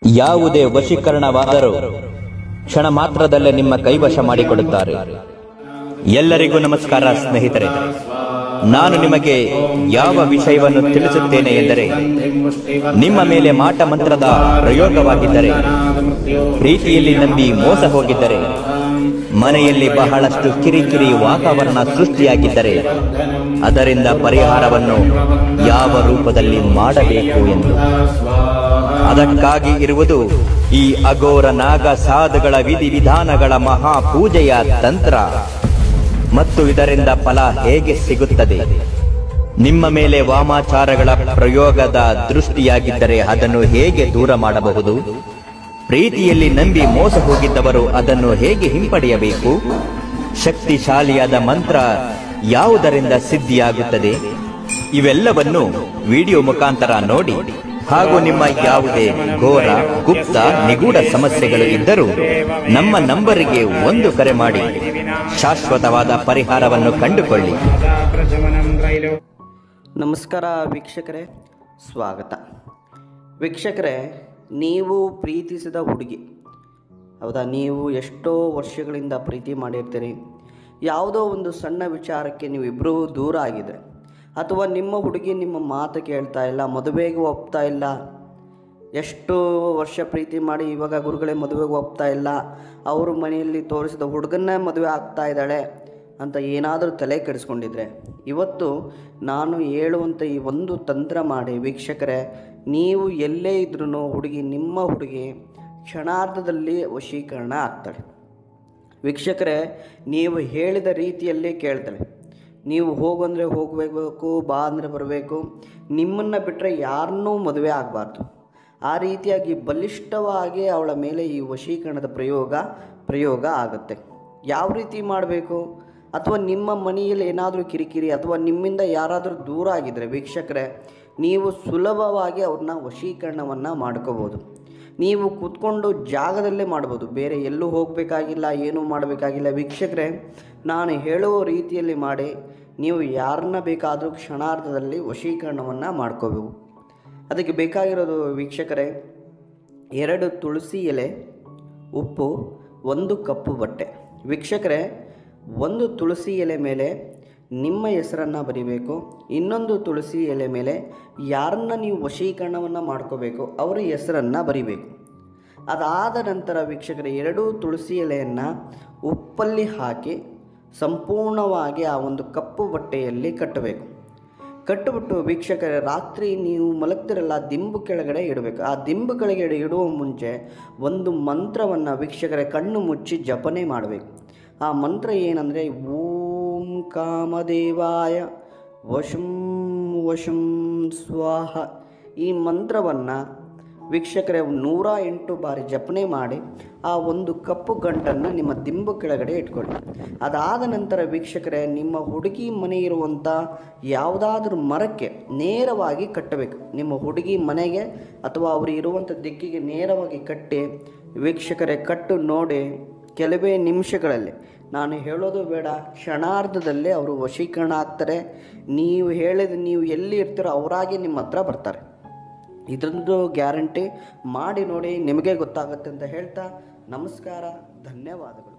ಯಾವುದೇ ವಶೀಕರಣವಾದರೂ ಕ್ಷಣ ಮಾತ್ರದಲ್ಲೇ ನಿಮ್ಮ ಕೈವಶ ಮಾಡಿಕೊಡುತ್ತಾರೆ ಎಲ್ಲರಿಗೂ ನಮಸ್ಕಾರ ಸ್ನೇಹಿತರೆ ನಾನು ನಿಮಗೆ ಯಾವ ವಿಷಯವನ್ನು ತಿಳಿಸುತ್ತೇನೆ ಎಂದರೆ ನಿಮ್ಮ ಮೇಲೆ ಮಾಟ ಮಂತ್ರದ ಪ್ರಯೋಗವಾಗಿದ್ದರೆ ಪ್ರೀತಿಯಲ್ಲಿ ನಂಬಿ ಮೋಸ ಹೋಗಿದ್ದರೆ ಮನೆಯಲ್ಲಿ ಬಹಳಷ್ಟು ಕಿರಿಕಿರಿ ವಾತಾವರಣ ಸೃಷ್ಟಿಯಾಗಿದ್ದರೆ ಅದರಿಂದ ಪರಿಹಾರವನ್ನು ಯಾವ ರೂಪದಲ್ಲಿ ಮಾಡಬೇಕು ಎಂದು ಅದಕ್ಕಾಗಿ ಇರುವುದು ಈ ಅಘೋರ ನಾಗ ಸಾಧುಗಳ ವಿಧಿವಿಧಾನಗಳ ಮಹಾಪೂಜೆಯ ತಂತ್ರ ಮತ್ತು ಇದರಿಂದ ಫಲ ಹೇಗೆ ಸಿಗುತ್ತದೆ ನಿಮ್ಮ ಮೇಲೆ ವಾಮಾಚಾರಗಳ ಪ್ರಯೋಗದ ದೃಷ್ಟಿಯಾಗಿದ್ದರೆ ಅದನ್ನು ಹೇಗೆ ದೂರ ಮಾಡಬಹುದು ಪ್ರೀತಿಯಲ್ಲಿ ನಂಬಿ ಮೋಸ ಹೋಗಿದ್ದವರು ಅದನ್ನು ಹೇಗೆ ಹಿಂಪಡೆಯಬೇಕು ಶಕ್ತಿಶಾಲಿಯಾದ ಮಂತ್ರ ಯಾವುದರಿಂದ ಸಿದ್ಧಿಯಾಗುತ್ತದೆ ಇವೆಲ್ಲವನ್ನು ವಿಡಿಯೋ ಮುಖಾಂತರ ನೋಡಿ ಹಾಗೂ ನಿಮ್ಮ ಯಾವುದೇ ಘೋರ ಗುಪ್ತ ನಿಗೂಢ ಸಮಸ್ಯೆಗಳು ಇದ್ದರೂ ನಮ್ಮ ನಂಬರಿಗೆ ಒಂದು ಕರೆ ಮಾಡಿ ಶಾಶ್ವತವಾದ ಪರಿಹಾರವನ್ನು ಕಂಡುಕೊಳ್ಳಿ ನಮಸ್ಕಾರ ವೀಕ್ಷಕರೇ ಸ್ವಾಗತ ವೀಕ್ಷಕರೇ ನೀವು ಪ್ರೀತಿಸಿದ ಹುಡುಗಿ ಹೌದಾ ನೀವು ಎಷ್ಟೋ ವರ್ಷಗಳಿಂದ ಪ್ರೀತಿ ಮಾಡಿರ್ತೀರಿ ಯಾವುದೋ ಒಂದು ಸಣ್ಣ ವಿಚಾರಕ್ಕೆ ನೀವಿಬ್ಬರೂ ದೂರ ಆಗಿದ್ರೆ ಅಥವಾ ನಿಮ್ಮ ಹುಡುಗಿ ನಿಮ್ಮ ಮಾತು ಕೇಳ್ತಾ ಇಲ್ಲ ಮದುವೆಗೆ ಒಪ್ತಾ ಇಲ್ಲ ಎಷ್ಟು ವರ್ಷ ಪ್ರೀತಿ ಮಾಡಿ ಇವಾಗ ಗುರುಗಳೇ ಮದುವೆಗೆ ಒಪ್ತಾ ಇಲ್ಲ ಅವರು ಮನೆಯಲ್ಲಿ ತೋರಿಸಿದ ಹುಡುಗನ್ನೇ ಮದುವೆ ಆಗ್ತಾ ಇದ್ದಾಳೆ ಅಂತ ಏನಾದರೂ ತಲೆ ಕೆಡಿಸ್ಕೊಂಡಿದ್ರೆ ಇವತ್ತು ನಾನು ಹೇಳುವಂಥ ಈ ಒಂದು ತಂತ್ರ ಮಾಡಿ ವೀಕ್ಷಕರೇ ನೀವು ಎಲ್ಲೇ ಇದ್ರೂ ಹುಡುಗಿ ನಿಮ್ಮ ಹುಡುಗಿ ಕ್ಷಣಾರ್ಧದಲ್ಲಿ ವಶೀಕರಣ ಆಗ್ತಾಳೆ ವೀಕ್ಷಕರೇ ನೀವು ಹೇಳಿದ ರೀತಿಯಲ್ಲೇ ಕೇಳ್ತಾಳೆ ನೀವು ಹೋಗು ಅಂದರೆ ಹೋಗಬೇಕು ಬಾ ಅಂದರೆ ಬರಬೇಕು ನಿಮ್ಮನ್ನು ಬಿಟ್ಟರೆ ಯಾರನ್ನೂ ಮದುವೆ ಆಗಬಾರ್ದು ಆ ರೀತಿಯಾಗಿ ಬಲಿಷ್ಠವಾಗಿ ಅವಳ ಮೇಲೆ ಈ ವಶೀಕರಣದ ಪ್ರಯೋಗ ಪ್ರಯೋಗ ಆಗುತ್ತೆ ಯಾವ ರೀತಿ ಮಾಡಬೇಕು ಅಥವಾ ನಿಮ್ಮ ಮನೆಯಲ್ಲಿ ಏನಾದರೂ ಕಿರಿಕಿರಿ ಅಥವಾ ನಿಮ್ಮಿಂದ ಯಾರಾದರೂ ದೂರ ಆಗಿದ್ದರೆ ವೀಕ್ಷಕರೇ ನೀವು ಸುಲಭವಾಗಿ ಅವ್ರನ್ನ ವಶೀಕರಣವನ್ನು ಮಾಡ್ಕೋಬೋದು ನೀವು ಕೂತ್ಕೊಂಡು ಜಾಗದಲ್ಲೇ ಮಾಡ್ಬೋದು ಬೇರೆ ಎಲ್ಲೂ ಹೋಗಬೇಕಾಗಿಲ್ಲ ಏನೂ ಮಾಡಬೇಕಾಗಿಲ್ಲ ವೀಕ್ಷಕರೇ ನಾನು ಹೇಳುವ ರೀತಿಯಲ್ಲಿ ಮಾಡಿ ನೀವು ಯಾರನ್ನ ಬೇಕಾದರೂ ಕ್ಷಣಾರ್ಧದಲ್ಲಿ ವಶೀಕರಣವನ್ನು ಮಾಡ್ಕೋಬೇಕು ಅದಕ್ಕೆ ಬೇಕಾಗಿರೋದು ವೀಕ್ಷಕರೇ ಎರಡು ತುಳಸಿ ಎಲೆ ಉಪ್ಪು ಒಂದು ಕಪ್ಪು ಬಟ್ಟೆ ವೀಕ್ಷಕರೇ ಒಂದು ತುಳಸಿ ಎಲೆ ಮೇಲೆ ನಿಮ್ಮ ಹೆಸರನ್ನು ಬರಿಬೇಕು ಇನ್ನೊಂದು ತುಳಸಿ ಎಲೆ ಮೇಲೆ ಯಾರನ್ನ ನೀವು ವಶೀಕರಣವನ್ನು ಮಾಡ್ಕೋಬೇಕು ಅವರ ಹೆಸರನ್ನು ಬರಿಬೇಕು ಅದಾದ ನಂತರ ವೀಕ್ಷಕರೇ ಎರಡೂ ತುಳಸಿ ಎಲೆಯನ್ನು ಉಪ್ಪಲ್ಲಿ ಹಾಕಿ ಸಂಪೂರ್ಣವಾಗಿ ಆ ಒಂದು ಕಪ್ಪು ಬಟ್ಟೆಯಲ್ಲಿ ಕಟ್ಟಬೇಕು ಕಟ್ಟಿಬಿಟ್ಟು ವೀಕ್ಷಕರೇ ರಾತ್ರಿ ನೀವು ಮಲಗ್ತಿರಲ್ಲ ದಿಂಬು ಕೆಳಗಡೆ ಇಡಬೇಕು ಆ ದಿಂಬು ಕೆಳಗಡೆ ಇಡುವ ಮುಂಚೆ ಒಂದು ಮಂತ್ರವನ್ನು ವೀಕ್ಷಕರೇ ಕಣ್ಣು ಮುಚ್ಚಿ ಜಪನೆ ಮಾಡಬೇಕು ಆ ಮಂತ್ರ ಏನಂದರೆ ಓಂ ಕಾಮದೇವಾಯ ವಶಂ ವಶಂ ಸ್ವಾಹ ಈ ಮಂತ್ರವನ್ನು ವೀಕ್ಷಕರೇ ನೂರ ಎಂಟು ಬಾರಿ ಜಪನೆ ಮಾಡಿ ಆ ಒಂದು ಕಪ್ಪು ಗಂಟನ್ನು ನಿಮ್ಮ ದಿಂಬು ಕೆಳಗಡೆ ಇಟ್ಕೊಳ್ಳಿ ಅದಾದ ನಂತರ ವೀಕ್ಷಕರೇ ನಿಮ್ಮ ಹುಡುಗಿ ಮನೆ ಇರುವಂಥ ಯಾವುದಾದ್ರೂ ಮರಕ್ಕೆ ನೇರವಾಗಿ ಕಟ್ಟಬೇಕು ನಿಮ್ಮ ಹುಡುಗಿ ಮನೆಗೆ ಅಥವಾ ಅವರು ಇರುವಂಥ ದಿಕ್ಕಿಗೆ ನೇರವಾಗಿ ಕಟ್ಟಿ ವೀಕ್ಷಕರೇ ಕಟ್ಟು ನೋಡಿ ಕೆಲವೇ ನಿಮಿಷಗಳಲ್ಲಿ ನಾನು ಹೇಳೋದು ಬೇಡ ಕ್ಷಣಾರ್ಧದಲ್ಲೇ ಅವರು ವಶೀಕರಣ ಆಗ್ತಾರೆ ನೀವು ಹೇಳಿದ ನೀವು ಎಲ್ಲಿ ಇರ್ತೀರೋ ಅವರಾಗಿ ನಿಮ್ಮ ಹತ್ರ ಬರ್ತಾರೆ ಇದರದ್ದು ಗ್ಯಾರಂಟಿ ಮಾಡಿ ನೋಡಿ ನಿಮಗೆ ಗೊತ್ತಾಗುತ್ತೆ ಅಂತ ಹೇಳ್ತಾ ನಮಸ್ಕಾರ ಧನ್ಯವಾದಗಳು